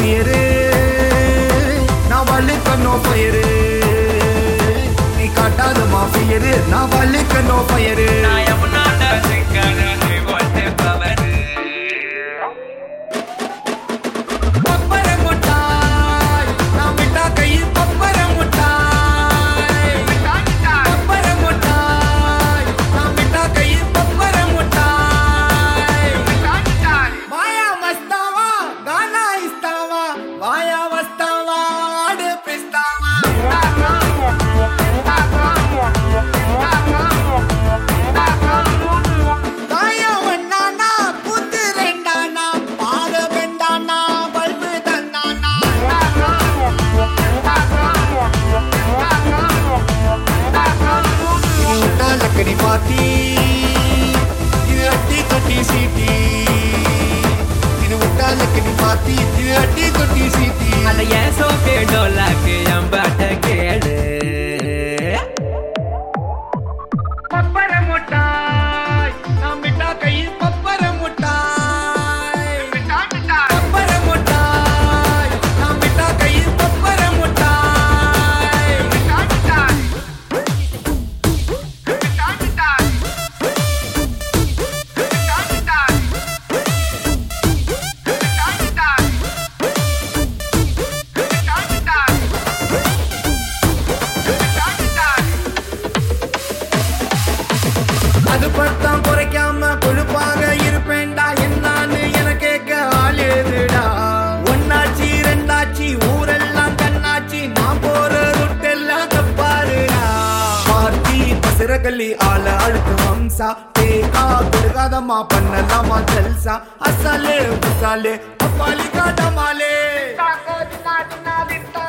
fear நான் வழுக்க no fire நீ காட்டாத மாஃபியரு நான் வழுக்க நோ ஃபயரு நான் எவனாண்ட சிக்கன ரிவோல்ட் பவர் பப்பர முட்டாய் நான் விட்டா கை பப்பர முட்டாய் பப்பர முட்டாய் நான் விட்டா கை பப்பர முட்டாய் வாயா மஸ்தாவா கானா இஸ்தாவா வாயா வஸ்தாவா ஆடு பிஸ்தாவா வாயா வண்ணானா புத்து ரெண்டானா பாத வெண்டானா பல்பு தந்தானா இது விட்டா லக்கடி பாத்தி இது அட்டி தொட்டி சீட்டி இது விட்டா லக்கடி பாத்தி இது அட்டி தொட்டி சீட்டி அட ஏன் சோக்கு டோலாக்கு என் பாட்ட கேளு பப்பர முட்டாய் நாம் விட்டா கை பப்பர முட்டாய் பப்பர முட்டாய் நாம் விட்டா கை பப்பர முட்டாய் அது பட்டம் குறைக்காம கொழுப்பாக இருப்பேன்டா என்னான்னு என கேட்க ஆள் ஏதுடா ஒன்னாச்சி ரெண்டாச்சி ஊரெல்லாம் கண்ணாச்சி நான் போற ருட்டெல்லாம் தப்பாருடா பார்த்தி பசிரகல்லி ஆள அழுத்து வம்சா தேகா கொடுக்காதம்மா பண்ணலாமா ஜல்சா அசாலே உசாலே அப்பாலி காட்டமாலே